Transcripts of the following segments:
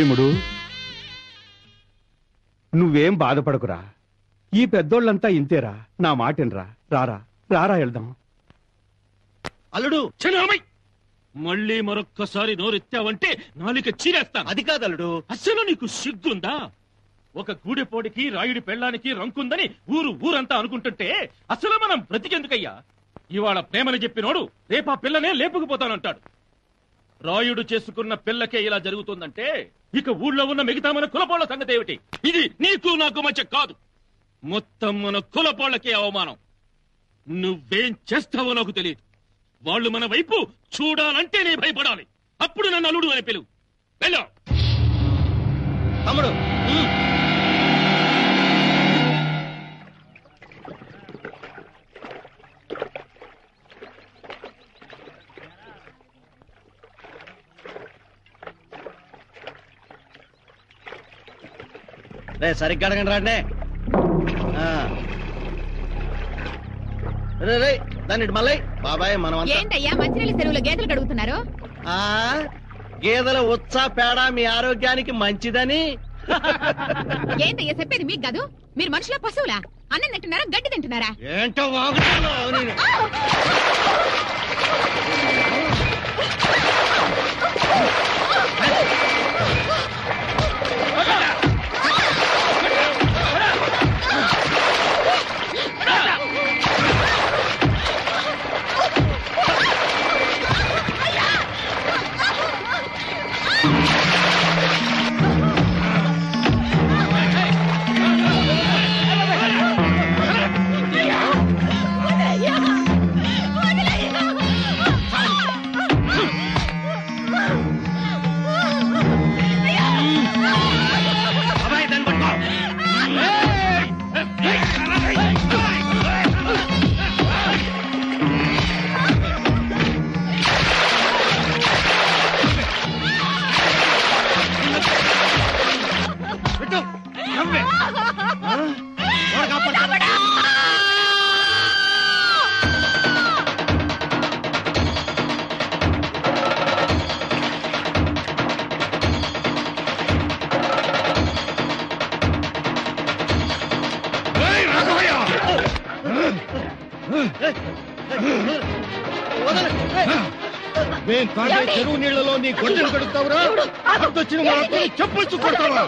భీముడు నువ్వేం బాధపడకురా ఈ పెద్దోళ్ళంతా ఇంతేరా నా మాటినరా రారా రారా వెళ్దాం అల్లుడు చిన్నమ్మాయి మళ్ళీ మరొక్కసారి నోరెత్తావంటే నాలిక చీరేస్తాను అది కాదు అల్లుడు అసలు నీకు సిగ్గుందా ఒక గూడెపోడికి రాయుడి పెళ్ళానికి రంకుందని ఊరు ఊరంతా అనుకుంటుంటే అసలు మనం బ్రతికెందుకయ్యా ఇవాళ ప్రేమని చెప్పినోడు రేపా పిల్లనే లేపుకుపోతానంటాడు రాయుడు చేసుకున్న పిల్లకే ఇలా జరుగుతుందంటే ఇక ఊళ్ళో ఉన్న మిగతా మన కులపోళ్ల సంగతి ఏమిటి ఇది నీకు నాకు మధ్య కాదు మొత్తం మన కులపోళ్లకే అవమానం నువ్వేం చేస్తావో నాకు తెలియదు వాళ్ళు మన వైపు చూడాలంటేనే భయపడాలి అప్పుడు నన్ను అల్లుడు అని పిలువు వెళ్ళా తమ్ముడు ఉమ్. రే సరిగ్గా అడగండి రాండి ఆ. రే రే దాన్ని ఇటు మళ్ళీ బాబాయ్ మనం ఏంటయ్యా మంచినీళ్ళ చెరువులో గేదెలు కడుగుతున్నారు ఆ గేదెల ఉత్సా పేడ మీ ఆరోగ్యానికి మంచిదని ఏంటయ్యా చెప్పేది మీకు కాదు మీరు మనుషుల పశువులా అన్నం తింటున్నారా గడ్డి తింటున్నారా ఏంటో వాగుతున్నావు నేను బాబాయ్ దాన్ని పట్టుకో పెట్టు నవ్వే ఆ? వాడు కాపాడు. మేం తాగే చెరువు నీళ్లలో నీ గొడ్డలు కడుగుతావురా అర్థొచ్చిన వాళ్ళతో చెప్పులు కొడతావా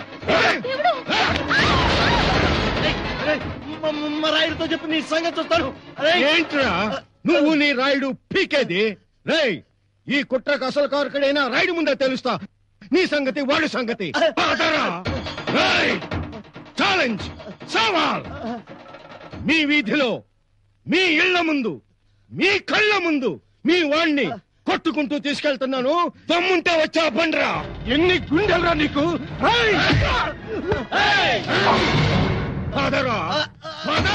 అరే, మ- మ- మా రాయుడితో చెప్పి నీ సంగతి చూస్తాను అరే ఏంట్రా నువ్వు నీ రాయుడు పీకేది రేయ్ ఈ కుట్రకు అసలు కారకుడైనా రాయుడు ముందే తెలుస్తా నీ సంగతి వాడి సంగతి ఛాలెంజ్ సవాల్ మీ వీధిలో మీ ఇళ్ల ముందు మీ కళ్ళ ముందు మీ వాణ్ణి కొట్టుకుంటూ తీసుకెళ్తున్నాను దమ్ముంటే వచ్చా బండ్రా ఎన్ని గుండెలరా నీకు రేయ్! పదరా, పద!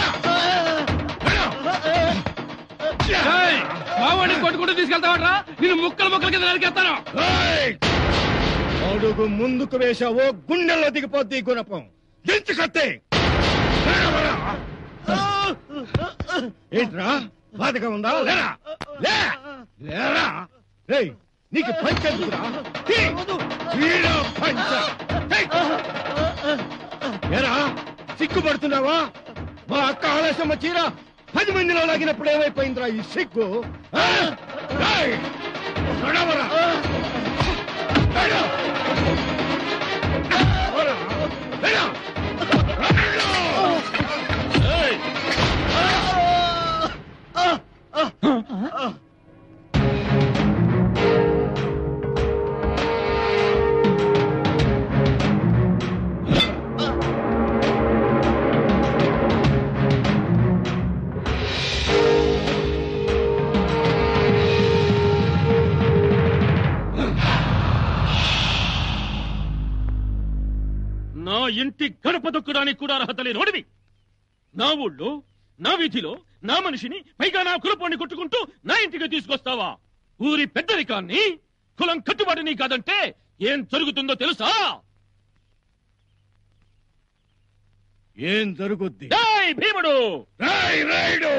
మావాడిని కొట్టుకుంటూ తీసుకెళ్తావట్రా నేను ముక్కలు ముక్కల కింద నరికేస్తాను ఏయ్! అడుగు ముందుకు వేశావో గుండెల్లో దిగిపోద్ది ఈ గుణపం దించు కత్తి లేవరా. ఏంట్రా బాధగా ఉందా లేరా లే లేరా రేయ్ నీకు పంచ ఎందుకురా? తీ! తీరా పంచ తీ! ఏరా సిగ్గుపడుతున్నావా మా అక్క ఆలస్యమ్మ చీర పది మందిలో లాగినప్పుడు ఏమైపోయిందిరా ఈ సిగ్గు ఆ? రేయ్! నడవరా నా ఇంటి గడప దొక్కడానికి కూడా అర్హత లేనోడివి నా ఊళ్ళో నా వీధిలో నా మనిషిని పైగా నా కులపోని కొట్టుకుంటూ నా ఇంటికి తీసుకొస్తావా ఊరి పెద్దరికాన్ని కులం కట్టుబాటుని కాదంటే ఏం జరుగుతుందో తెలుసా ఏం జరుగుద్ది ఏయ్ భీముడు రాయ్ రాయుడు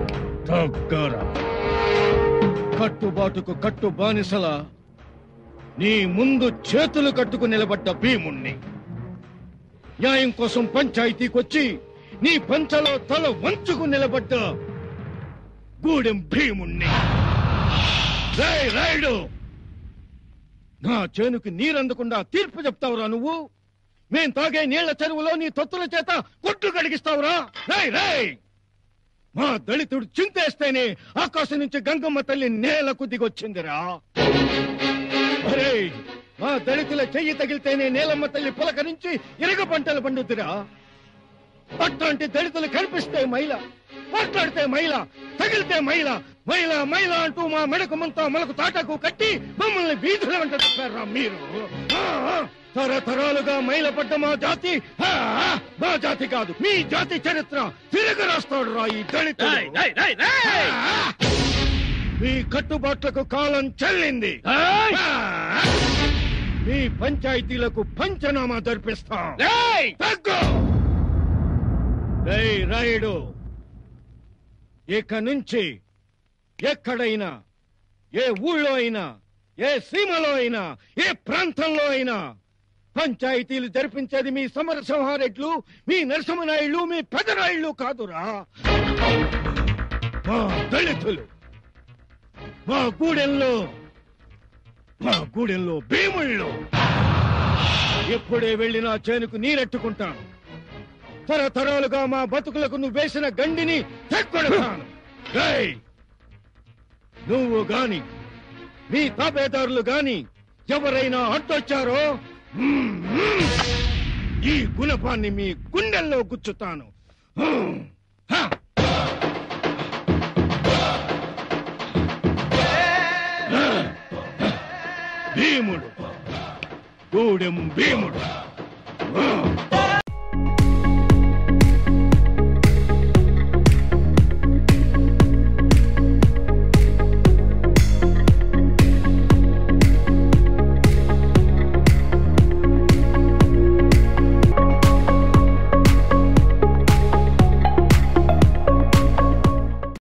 దగ్గర కట్టుబాటుకు కట్టు బానిసల నీ ముందు చేతులు కట్టుకు నిలబడ్డ భీముణ్ణి న్యాయం కోసం పంచాయతీకొచ్చి నీ పంచలో తల వంచుకు నిలబడ్డ గూడెం భీముణ్ణి రేయ్ రాయుడు నా చేనుకి నీరందకుండా తీర్పు చెప్తావురా నువ్వు మేం తాగే నీళ్ల చెరువులో నీ తొత్తుల చేత కొట్టు కడిగిస్తావురా రేయ్ రేయ్ మా దళితుడు చింతేస్తేనే ఆకాశం నుంచి గంగమ్మ తల్లి నేలకు దిగొచ్చిందిరా అరేయ్ మా దళితుల చెయ్యి తగిలితేనే నేలమ్మ తల్లి పులకరించి ఇరగ పంటలు పండుద్దిరా అట్లాంటి దళితులు కనిపిస్తే మైల మాట్లాడితే మైల తగిలితే మైల మైల మైల అంటూ మా మెడకు మంతా మనకు తాటకు కట్టి మమ్మల్ని వీధుల వెంట తిప్పారా మీరు ఆ, ఆ, తరతరాలుగా మైలపడ్డ మా జాతి ఆ, ఆ, మా జాతి కాదు మీ జాతి చరిత్ర తిరగ రాస్తాడు రా ఈ దళితుడు రేయ్, రేయ్, రేయ్, రేయ్! ఆ, మీ కట్టుబాట్లకు కాలం చెల్లింది రేయ్! ఆ, మీ పంచాయతీలకు పంచనామా జరిపిస్తాం రేయ్! తగ్గు రేయ్ రాయుడు ఇక నుంచి ఎక్కడైనా ఏ ఊళ్ళో అయినా ఏ సీమలో అయినా ఏ ప్రాంతంలో అయినా పంచాయతీలు జరిపించేది మీ సమరసింహారెడ్లు మీ నరసింహనాయుళ్ళు మీ పెదరాయుళ్ళు కాదురా మా దళితులు మా గూడెంలో మా గూడెంలో భీముళ్ళు ఎప్పుడే వెళ్ళినా చేనుకు నీరెట్టుకుంటాను తరతరాలుగా మా బతుకులకు నువ్వు వేసిన గండిని తెక్కొడతాను రేయ్! నువ్వు గాని మీ తాబేదారులు గాని ఎవరైనా అడ్డొచ్చారో మ్మ్, మ్మ్, ఈ గుణపాన్ని మీ గుండెల్లో గుచ్చుతాను హ్మ్, హ! భీముడు గూడెం భీముడు హ్మ్.